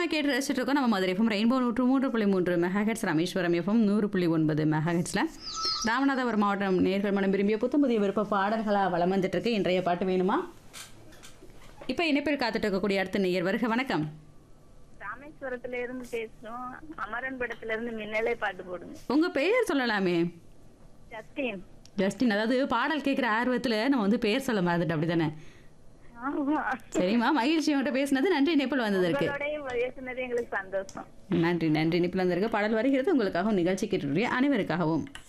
கேட்டு ரசிச்சுட்டு இருக்கோம் நம்ம மதுரை எஃப்எம் ரெயின்போ நூற்று மூன்று புள்ளி மூன்று மெகாஹெட்ஸ் ராமேஸ்வரம் எஃப்எம் நூறு புள்ளி ஒன்பது மெகாஹெட்ஸில் ராமநாதபுரம் மாவட்டம் நேர்கள் மனம் விரும்பிய புத்தம் புதிய விருப்ப பாடல்களாக வளம் வந்துட்டு இருக்கு இன்றைய பாட்டு வேணுமா இப்போ இணைப்பில் காத்துட்டு இருக்கக்கூடிய அடுத்த நேயர் வருக வணக்கம் ராமேஸ்வரத்துல இருந்து பேசுறோம் அமரன் படத்துல இருந்து மின்னலே பாட்டு போடுங்க உங்கள் பெயர் சொல்லலாமே ஜஸ்டின் ஜஸ்டின் அதாவது பாடல் கேட்குற ஆர்வத்தில் நம்ம வந்து பெயர் சொல்ல மறந்துட்டு அப்படி தானே ஆமா சரிம்மா மகிழ்ச்சி உங்கள்கிட்ட பேசினது நன்றி இணைப்பில் வந்ததற்கு உங்களோடய பேசுனது எங்களுக்கு சந்தோஷம் நன்றி நன்றி இணைப்பில் வந்திருக்க பாடல் வருகிறது உங்களுக்காகவும் நிகழ்ச்சி கேட்டுடைய அனைவருக்காகவும்